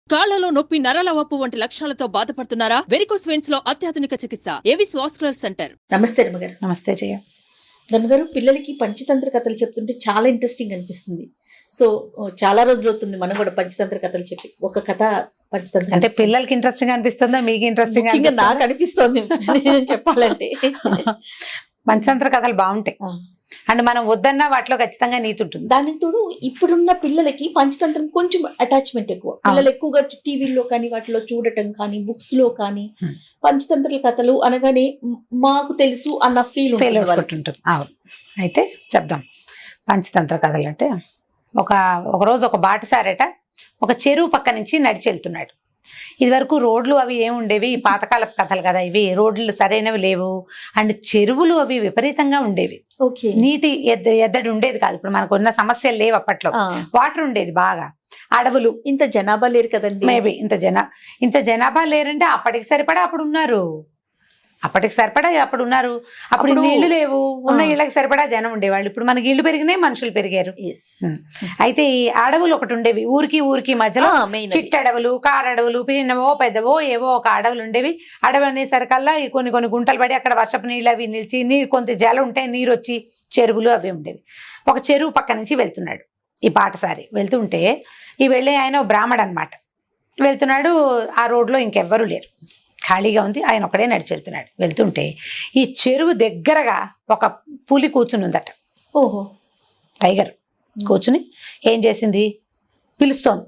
కాళ్లలో నొప్పి నరాల వాపు వంటి లక్షణాలతో బాధపడుతున్నారా వెరికోస్ వెయిన్స్ లో అత్యాధునిక చికిత్స ఏవిస్ వాస్కులర్ సెంటర్ నమస్తే రమగారు నమస్తే జయ రమగారు పిల్లలకి పంచతంత్ర కథలు చెప్తుంటే చాలా ఇంట్రెస్టింగ్ అనిపిస్తుంది సో చాలా రోజులు అవుతుంది మనం కూడా పంచతంత్ర కథలు చెప్పి ఒక కథ పంచతంత్ర అంటే పిల్లలకి ఇంట్రెస్టింగ్ అనిపిస్తుందా మీకు ఇంట్రెస్టింగ్ ముఖ్యంగా నాకు అనిపిస్తోంది నిజం చెప్పాలంటే పంచతంత్ర కథలు బాగుంటాయి ఆ. అండ్ మనం వద్దన్నా వాటిలో ఖచ్చితంగా నీతి ఉంటుంది దానికి తోడు ఇప్పుడున్న పిల్లలకి పంచతంత్రం కొంచెం అటాచ్మెంట్ ఎక్కువ పిల్లలు ఎక్కువగా టీవీల్లో కానీ వాటిలో చూడటం కానీ బుక్స్ లో కానీ Hmm. పంచతంత్ర కథలు అనగానే మ్, మాకు తెలుసు అన్న ఫీల్ ఫెయిల్ ఉంటుంది అవును అయితే చెప్దాం పంచతంత్ర కథలు అంటే ఒక ఒక రోజు ఒక బాటసారట ఒక చెరువు పక్క నుంచి నడిచి వెళ్తున్నాడు ఇదివరకు రోడ్లు అవి ఏమి ఉండేవి ఈ పాతకాలపు కథలు కదా ఇవి రోడ్లు సరైనవి లేవు అండ్ చెరువులు అవి విపరీతంగా ఉండేవి ఓకే నీటి ఎద్ద ఎద్దడి ఉండేది కాదు ఇప్పుడు మనకు ఉన్న సమస్యలు లేవు అప్పట్లో వాటర్ ఉండేది బాగా అడవులు ఇంత జనాభా లేరు కదండి మేబీ ఇంత జన ఇంత జనాభా లేరంటే అప్పటికి సరిపడా అప్పుడు ఉన్నారు అప్పటికి సరిపడా అప్పుడు ఉన్నారు అప్పుడు అప్పుడు- ఇన్ని ఇల్లు లేవు ఉన్న ఆ. ఇళ్ళకి సరిపడా జనం ఉండేవాళ్ళు ఇప్పుడు మనకి ఇల్లు పెరిగినాయి మనుషులు పెరిగారు Yes. అయితే ఈ అడవులు ఒకటి ఉండేవి ఊరికి ఊరికి మధ్యలో ఆ, main అది. చిట్టడవులు కారడవులు చిన్నవో పెద్దవో ఏవో ఒక అడవులు ఉండేవి అడవి అనేసరికల్లా ఈ కొన్ని కొన్ని గుంటలు పడి అక్కడ వర్షపు నీళ్ళు అవి నిలిచి నీరు కొంత జలం ఉంటే నీరు వచ్చి చెరువులు అవి ఉండేవి ఒక చెరువు పక్క నుంచి వెళ్తున్నాడు ఈ పాటసారి వెళ్తుంటే ఈ వెళ్ళే ఆయన ఓ బ్రాహ్మడు అనమాట వెళ్తున్నాడు ఆ రోడ్లో ఇంకెవ్వరూ లేరు ఖాళీగా ఉంది ఆయన ఒకడే నడిచి వెళ్తున్నాడు వెళ్తుంటే ఈ చెరువు దగ్గరగా ఒక పులి కూర్చుని ఉందట ఓహో టైగర్ కూర్చుని ఏం చేసింది పిలుస్తోంది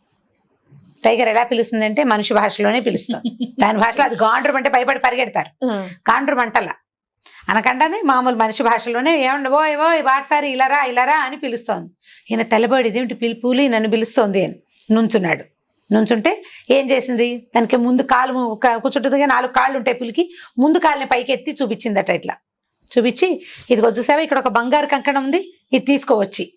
టైగర్ ఎలా పిలుస్తుంది అంటే మనిషి భాషలోనే పిలుస్తుంది దాని భాషలో అది గాండ్రం అంటే భయపడి పరిగెడతారు గాండ్రం అంటలా అనకుండానే మామూలు మనిషి భాషలోనే ఏమండి ఓ ఏవో వాటిసారి ఇలారా ఇలారా అని పిలుస్తోంది ఈయన తెల్లబడి ఇదేమిటి పిలి పూలి నన్ను పిలుస్తోంది అని నుంచున్నాడు నుంచుంటే ఏం చేసింది దానికి ముందు కాలు ము- క- కూర్చుంటుందిగా నాలుగు కాళ్ళు ఉంటాయి పులికి ముందు కాళ్ళని పైకి ఎత్తి చూపించిందట ఇట్లా చూపించి ఇదిగో చూసావా ఇక్కడ ఒక బంగారు కంకణం ఉంది ఇది తీసుకోవచ్చి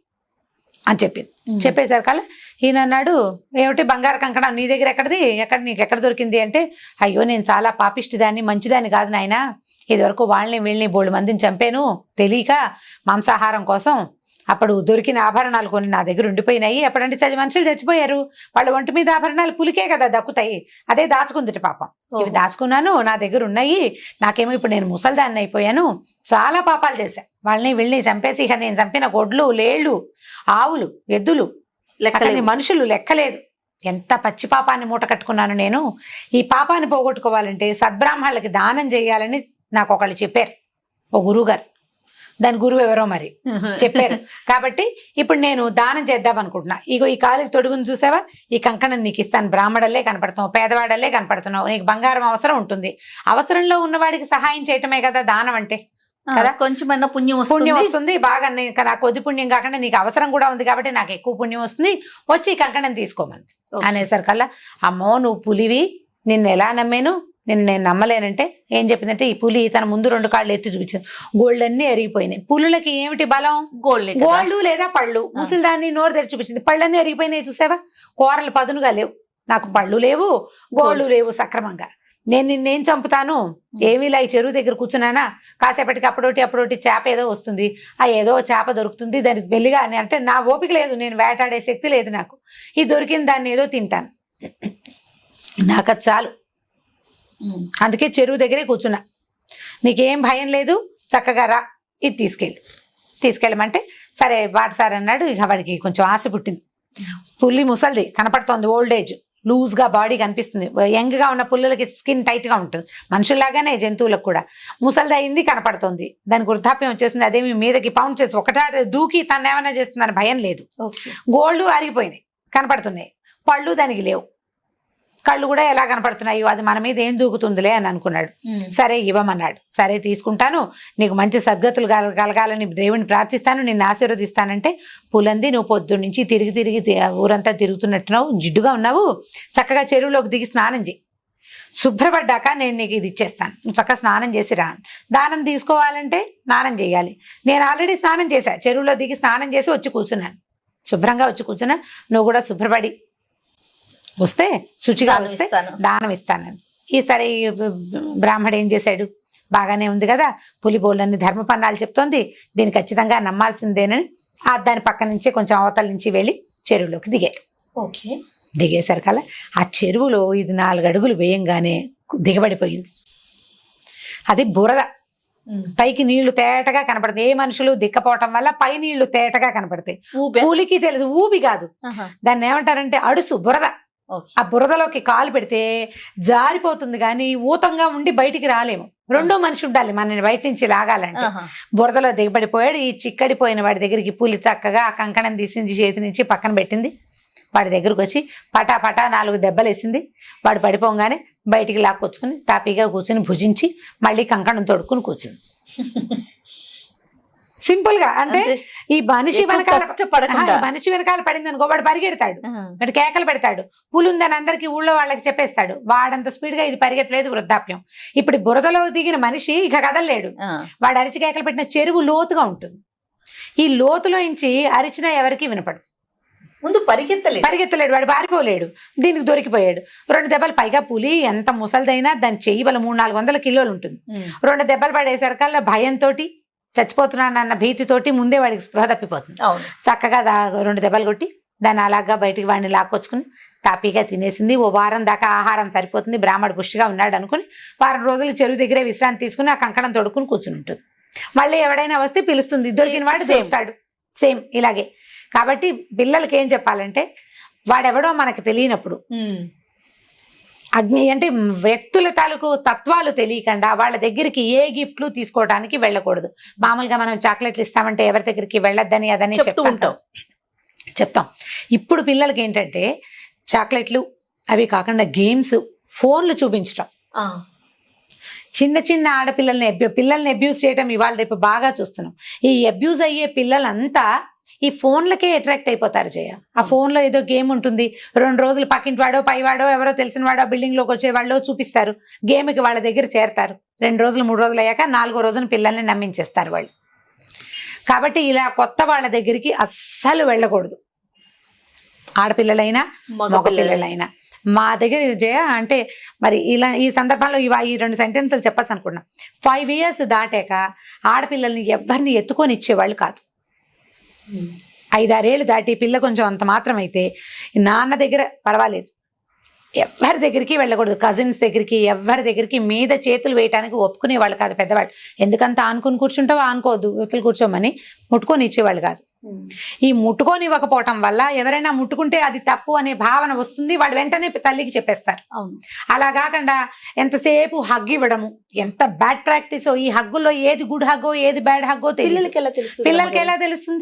అని చెప్పింది చెప్పేసరికల్లా ఈయన అన్నాడు ఏమిటి బంగారు కంకణం నీ దగ్గర ఎక్కడిది ఎక్కడ నీకు ఎక్కడ దొరికింది అంటే అయ్యో నేను చాలా పాపిష్టిదాన్ని మంచిదాన్ని కాదు నాయన ఇదివరకు వాళ్ళని వీళ్ళని బోళ్ళు మందిని చంపాను తెలియక మాంసాహారం కోసం అప్పుడు దొరికిన ఆభరణాలు కొన్ని నా దగ్గర ఉండిపోయినాయి ఎప్పుడంటే చచ్చి మనుషులు చచ్చిపోయారు వాళ్ళ ఒంటి మీద ఆభరణాలు పులికే కదా దక్కుతాయి అదే దాచుకుందిట పాపం ఇవి దాచుకున్నాను నా దగ్గర ఉన్నాయి నాకేమో ఇప్పుడు నేను ముసల్దాన్ని అయిపోయాను చాలా పాపాలు చేశా వాళ్ళని వీళ్ళని చంపేసి ఇక నేను చంపిన గొడ్లు లేళ్ళు ఆవులు ఎద్దులు అతని మనుషులు లెక్కలేదు ఎంత పచ్చి పాపాన్ని మూట కట్టుకున్నాను నేను ఈ పాపాన్ని పోగొట్టుకోవాలంటే సద్బ్రాహ్మణులకి దానం చేయాలని నాకు ఒకళ్ళు చెప్పారు ఓ గురువుగారు దాని గురువు ఎవరో మరి చెప్పారు కాబట్టి ఇప్పుడు నేను దానం చేద్దాం అనుకుంటున్నా ఇగో ఈ కాలికి తొడుగుని చూసావా ఈ కంకణం నీకు ఇస్తాను బ్రాహ్మడల్లే కనపడుతున్నావు పేదవాడల్లే కనపడుతున్నావు నీకు బంగారం అవసరం ఉంటుంది అవసరంలో ఉన్నవాడికి సహాయం చేయటమే కదా దానం అంటే కదా? కొంచెమైనా పుణ్యం పుణ్యం వస్తుంది వస్తుంది బాగా నీ- నాకు కొద్ది పుణ్యం కాకుండా నీకు అవసరం కూడా ఉంది కాబట్టి నాకు ఎక్కువ పుణ్యం వస్తుంది వచ్చి ఈ కంకణం తీసుకోమంది Okay. అనేసరికల్లా అమ్మో నువ్వు పులివి నిన్ను ఎలా నమ్మాను నిన్ను నేను నమ్మలేనంటే ఏం చెప్పిందంటే ఈ పులి తన ముందు రెండు కాళ్ళు ఎత్తి చూపించింది గోల్డ్ అన్ని ఎరిగిపోయినాయి పులులకి ఏమిటి బలం గోల్డ్ గోళ్ళు లేదా పళ్ళు ముసలిదాన్ని నోరు తెరిచి చూపించింది పళ్ళన్నీ ఎరిగిపోయినాయి చూసావా కూరలు పదునుగా లేవు నాకు పళ్ళు లేవు గోళ్ళు లేవు సక్రమంగా నేను నిన్నేం చంపుతాను ఏమీ ఇలా ఈ చెరువు దగ్గర కూర్చున్నానా కాసేపటికి అప్పుడోటి అప్పుడోటి చేప ఏదో వస్తుంది ఆ ఏదో చేప దొరుకుతుంది దానికి మెల్లిగా అని అంటే నా ఓపిక లేదు నేను వేటాడే శక్తి లేదు నాకు ఈ దొరికిన దాన్ని ఏదో తింటాను నాకు అది చాలు అందుకే చెరువు దగ్గరే కూర్చున్నా నీకేం భయం లేదు చక్కగా రా ఇది తీసుకెళ్ళి తీసుకెళ్ళమంటే సరే వాడు సార్ అన్నాడు ఇక వాడికి కొంచెం ఆశ పుట్టింది పుల్లి ముసలిది కనపడుతోంది ఓల్డ్ ఏజ్ లూజ్గా బాడీ కనిపిస్తుంది యంగ్గా ఉన్న పుల్లలకి స్కిన్ టైట్గా ఉంటుంది మనుషుల్లాగానే జంతువులకు కూడా ముసలిది అయింది కనపడుతోంది దానికి వృద్ధాప్యం వచ్చేసింది అదేమి మీదకి పౌండ్ చేసి ఒకటారి దూకి తను ఏమైనా చేస్తుందని భయం లేదు ఓకే గోల్డ్ అరిగిపోయినాయి కనపడుతున్నాయి పళ్ళు దానికి లేవు కళ్ళు కూడా ఎలా కనపడుతున్నాయో అది మన మీద ఏం దూకుతుందిలే అని అనుకున్నాడు సరే ఇవ్వమన్నాడు సరే తీసుకుంటాను నీకు మంచి సద్గతులు కల- కలగాలని దేవుని ప్రార్థిస్తాను నిన్ను ఆశీర్వదిస్తానంటే పులంది నువ్వు పొద్దు నుంచి తిరిగి తిరిగి తి- ఊరంతా తిరుగుతున్నట్టున్నావు జిడ్డుగా ఉన్నావు చక్కగా చెరువులోకి దిగి స్నానం చేయి శుభ్రపడ్డాక నేను నీకు ఇది ఇచ్చేస్తాను నువ్వు చక్కగా స్నానం చేసి రా దానం తీసుకోవాలంటే స్నానం చేయాలి నేను ఆల్రెడీ స్నానం చేశా చెరువులో దిగి స్నానం చేసి వచ్చి కూర్చున్నాను శుభ్రంగా వచ్చి కూర్చున్నా నువ్వు కూడా శుభ్రపడి వస్తే శుచిగా దానం వస్తే ఇస్తాను. దానం ఇస్తానని ఈసారి ఈ బ- బ- బ్రాహ్మడు ఏం చేశాడు బాగానే ఉంది కదా పులి బోళ్ళని ధర్మపన్నాలు చెప్తోంది దీన్ని ఖచ్చితంగా నమ్మాల్సిందేనని ఆ దాని పక్క నుంచి కొంచెం అవతల నుంచి వెళ్ళి చెరువులోకి దిగాడు ఓకే దిగేసరికల్లా ఆ చెరువులో ఇది నాలుగు అడుగులు వేయంగానే దిగబడిపోయింది అది బురద పైకి నీళ్లు తేటగా కనపడతాయి ఏ మనుషులు దిక్కపోవటం వల్ల పై నీళ్లు తేటగా కనపడతాయి ఊబే పూలికి తెలుసు ఊబి కాదు ఆహా. దాన్ని ఏమంటారంటే అడుసు బురద ఓకే. ఆ బురదలోకి కాలు పెడితే జారిపోతుంది కానీ ఊతంగా ఉండి బయటికి రాలేము రెండో మనిషి ఉండాలి మనని బయట నుంచి లాగాలంటే ఆహా. బురదలో దిగబడిపోయాడు ఈ చిక్కడిపోయిన వాడి దగ్గరికి పులి చక్కగా ఆ కంకణం తీసింది చేతి నుంచి పక్కన పెట్టింది వాడి దగ్గరకు వచ్చి పటా పటా నాలుగు దెబ్బలు వేసింది వాడు పడిపోగానే బయటికి లాక్కొచ్చుకుని తాపీగా కూర్చుని భుజించి మళ్ళీ కంకణం తొడుక్కుని కూర్చుంది సింపుల్ గా అంటే అంతే. ఈ మనిషి ఎక్కువ వెనకాల కష్టపడకుండా. ఆ, మనిషి వెనకాల పడింది అనుకో వాడు పరిగెడతాడు ఆహా. వాడు కేకలు పెడతాడు పులి ఉందని అందరికి ఊళ్ళో వాళ్ళకి చెప్పేస్తాడు వాడంత స్పీడ్ గా ఇది పరిగెత్తలేదు వృద్ధాప్యం ఇప్పుడు ఈ బురదలో దిగిన మనిషి ఇక కదలలేడు ఆ. వాడు అరిచి కేకలు పెట్టిన చెరువు లోతుగా ఉంటుంది ఈ లోతులో నుంచి అరిచినా ఎవరికి వినపడదు ముందు పరిగెత్తలేదు పరిగెత్తలేడు వాడు పారిపోలేడు దీనికి దొరికిపోయాడు రెండు దెబ్బలు పైగా పులి ఎంత ముసలిదైనా దాని చెయ్యి బల మూడు నాలుగు వందల కిలోలు ఉంటుంది ఉమ్. రెండు దెబ్బలు పడేసరికల్లా భయంతో చచ్చిపోతున్నానన్న భీతితోటి ముందే వాడికి స్పృహ తప్పిపోతుంది అవును చక్కగా దా- రెండు దెబ్బలు కొట్టి దాన్ని అలాగా బయటికి వాడిని లాక్కొచ్చుకుని తాపీగా తినేసింది ఓ వారం దాకా ఆహారం సరిపోతుంది బ్రాహ్మడు పుష్టిగా ఉన్నాడు అనుకుని వారం రోజులు చెరువు దగ్గరే విశ్రాంతి తీసుకుని ఆ కంకణం తొడుక్కుని కూర్చుని ఉంటుంది మళ్ళీ ఎవడైనా వస్తే పిలుస్తుంది దొరికిన వాడు Same. దొరుకుతాడు సేమ్ ఇలాగే కాబట్టి పిల్లలకి ఏం చెప్పాలంటే వాడెవడో మనకు తెలియనప్పుడు ఉమ్. అగ్ని అంటే వ్యక్తుల తాలూకు తత్వాలు తెలియకుండా వాళ్ళ దగ్గరికి ఏ గిఫ్ట్లు తీసుకోవడానికి వెళ్ళకూడదు మామూలుగా మనం చాక్లెట్లు ఇస్తామంటే ఎవరి దగ్గరికి వెళ్ళొద్దని అదని చెప్తూ చెప్తాం ఉంటాం. కదా. చెప్తాం ఇప్పుడు పిల్లలకి ఏంటంటే చాక్లెట్లు అవి కాకుండా గేమ్స్ ఫోన్లు చూపించడం ఆ. చిన్న చిన్న ఆడపిల్లల్ని అబ్యూ పిల్లల్ని అబ్యూస్ చేయడం ఇవాళ రేపు బాగా చూస్తున్నాం ఈ అబ్యూస్ అయ్యే పిల్లలంతా ఈ ఫోన్లకే అట్రాక్ట్ అయిపోతారు జయ ఆ ఫోన్ లో ఏదో గేమ్ ఉంటుంది రెండు రోజులు పక్కింటి వాడో పైవాడో ఎవరో తెలిసిన వాడో బిల్డింగ్ లోకి వచ్చే వాళ్ళు చూపిస్తారు గేమ్ కి వాళ్ళ దగ్గర చేరతారు రెండు రోజులు మూడు రోజులు అయ్యాక నాలుగో రోజున పిల్లల్ని నమ్మించేస్తారు వాళ్ళు కాబట్టి ఇలా కొత్త వాళ్ళ దగ్గరికి అస్సలు వెళ్ళకూడదు ఆడపిల్లలైనా మగ మగ పిల్లలైనా. పిల్లలైనా మా దగ్గర జయ అంటే మరి ఇలా ఈ సందర్భంలో ఇవా ఈ రెండు సెంటెన్సులు చెప్పచ్చు అనుకున్నా ఫైవ్ ఇయర్స్ దాటాక ఆడపిల్లల్ని ఎవరిని ఎత్తుకొని ఇచ్చేవాళ్ళు కాదు ఉమ్. ఐదారేళ్ళు దాటి పిల్ల కొంచెం అంత మాత్రం అయితే నాన్న దగ్గర పర్వాలేదు ఎవరి దగ్గరికి వెళ్ళకూడదు కజిన్స్ దగ్గరికి ఎవరి దగ్గరికి మీద చేతులు వేయటానికి ఒప్పుకునే వాళ్ళు కాదు పెద్దవాళ్ళు ఎందుకంత ఆనుకుని కూర్చుంటావో ఆనుకోవద్దు యువతలు కూర్చోమని ముట్టుకొని ఇచ్చేవాళ్ళు కాదు ఉమ్. ఈ ముట్టుకొని ఇవ్వకపోవటం వల్ల ఎవరైనా ముట్టుకుంటే అది తప్పు అనే భావన వస్తుంది వాళ్ళు వెంటనే తల్లికి చెప్పేస్తారు అవును అలా కాకుండా ఎంతసేపు హగ్ ఇవ్వడము ఎంత బ్యాడ్ ప్రాక్టీస్ ఈ హగ్గుల్లో ఏది గుడ్ హగ్గో ఏది బ్యాడ్ హగ్గో తెలియదు పిల్లలకి ఎలా తెలుస్తుంది పిల్లలకి ఎలా తెలుస్తుంది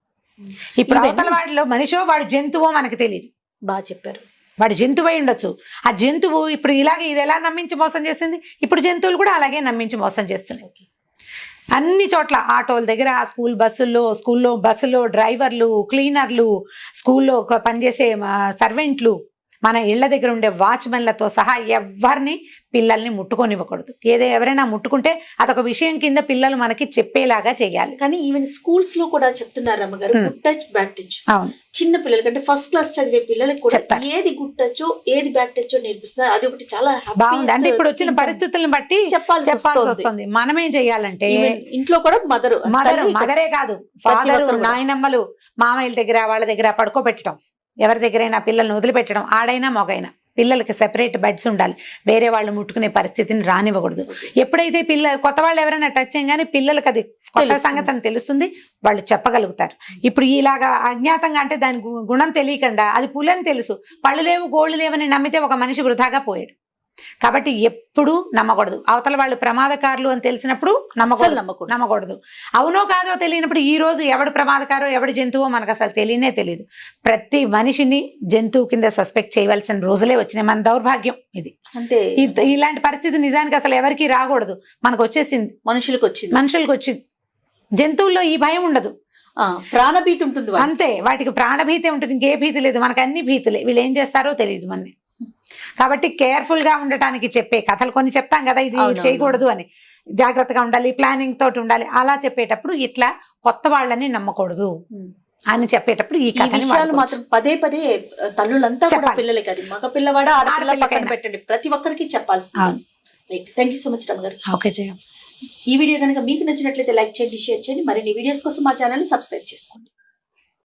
ఇప్పుడు ఇవన్నీ- అవతల వాడిలో మనిషో వాడు జంతువో మనకు తెలియదు బాగా చెప్పారు వాడు జంతువై ఉండొచ్చు ఆ జంతువు ఇప్పుడు ఇలాగే ఇది ఎలా నమ్మించి మోసం చేసింది ఇప్పుడు జంతువులు కూడా అలాగే నమ్మించి మోసం చేస్తున్నాయి ఓకే. అన్ని చోట్ల ఆటోల దగ్గర స్కూల్ బస్సుల్లో స్కూల్లో బస్సులో డ్రైవర్లు క్లీనర్లు స్కూల్లో ఒక పనిచేసే సర్వెంట్లు మన ఇళ్ల దగ్గర ఉండే వాచ్మెన్లతో సహా ఎవరిని పిల్లల్ని ముట్టుకొనివ్వకూడదు ఏదో ఎవరైనా ముట్టుకుంటే అదొక విషయం కింద పిల్లలు మనకి చెప్పేలాగా చేయాలి కానీ ఈవెన్ స్కూల్స్ లో కూడా చెప్తున్నారు అమ్మగారు Hmm. Good touch bad touch అవును చిన్న పిల్లలకి అంటే ఫస్ట్ క్లాస్ చదివే పిల్లలకి కూడా చెప్తారు. ఏది గుడ్ టచ్ ఏది బ్యాడ్ టచ్ నేర్పిస్తున్నారు అది ఒకటి చాలా బాగుంది అంటే ఇప్పుడు వచ్చిన పరిస్థితులను బట్టి చెప్పాల్సి చెప్పాల్సి వస్తుంది. వస్తుంది మనమేం చెయ్యాలంటే Even ఇంట్లో కూడా మదర్ మదర్ మదరే కాదు ప్రతి ఫాదర్ ఒక్కరు కూడా. నాయనమ్మలు మామయ్యల దగ్గర వాళ్ళ దగ్గర పడుకోబెట్టడం ఎవరి దగ్గరైనా పిల్లల్ని వదిలిపెట్టడం ఆడైనా మొగైనా పిల్లలకి సెపరేట్ బెడ్స్ ఉండాలి వేరే వాళ్ళు ముట్టుకునే పరిస్థితిని రానివ్వకూడదు ఎప్పుడైతే పిల్ల కొత్త వాళ్ళు ఎవరైనా టచ్ చేయగానే పిల్లలకి అది కొత్త తెలుస్తుంది. సంగతి అని తెలుస్తుంది వాళ్ళు చెప్పగలుగుతారు ఇప్పుడు ఇలాగా అజ్ఞాతంగా అంటే దాని గు- గుణం తెలియకుండా అది పులని తెలుసు పళ్ళు లేవు గోళ్ళు లేవని నమ్మితే ఒక మనిషి వృధాగా పోయాడు కాబట్టి ఎప్పుడూ నమ్మకూడదు అవతల వాళ్ళు ప్రమాదకారులు అని తెలిసినప్పుడు అస్సలు నమ్మకూడదు నమ్మకూడదు నమ్మకూడదు అవునో కాదో తెలియనప్పుడు ఈ రోజు ఎవడు ప్రమాదకారో ఎవడు జంతువో మనకు అసలు తెలియనే తెలియదు ప్రతి మనిషిని జంతువు కింద సస్పెక్ట్ చేయవలసిన రోజులే వచ్చినాయి మన దౌర్భాగ్యం ఇది అంటే ఈ- ఇలాంటి పరిస్థితి నిజానికి అసలు ఎవరికి రాకూడదు మనకు వచ్చేసింది మనుషులకు వచ్చింది మనుషులకు వచ్చింది జంతువుల్లో ఈ భయం ఉండదు ఆ, ప్రాణభీతి ఉంటుంది వాళ్ళకి. అంతే వాటికి ప్రాణభీతి ఉంటుంది ఇంకే భీతి లేదు మనకు అన్ని భీతులే వీళ్ళు ఏం చేస్తారో తెలియదు మనని కాబట్టి కేర్ఫుల్ గా ఉండటానికి చెప్పే కథలు కొన్ని చెప్తాం కదా ఇది అవునవును. చేయకూడదు అని జాగ్రత్తగా ఉండాలి ప్లానింగ్ తోటి ఉండాలి అలా చెప్పేటప్పుడు ఇట్లా కొత్త వాళ్ళని నమ్మకూడదు ఉమ్. అని చెప్పేటప్పుడు ఈ ఈ కథని విషయాలు వాడుకోవచ్చు. మాత్రం పదే పదే ఆ, తల్లులంతా కూడా చెప్పాలి. పిల్లలకి అది మగ పిల్లవాడ ఆడపిల్ల ఆడపిల్లకైనా. పక్కన పెట్టండి ప్రతి ఒక్కరికి చెప్పాల్సి అవును. Right thank you so much రమ్మగారు ఓకే జయ ఈ వీడియో కనుక మీకు నచ్చినట్లయితే లైక్ చేయండి షేర్ చేయండి మరిన్ని వీడియోస్ కోసం మా ఛానల్ సబ్స్క్రైబ్ చేసుకోండి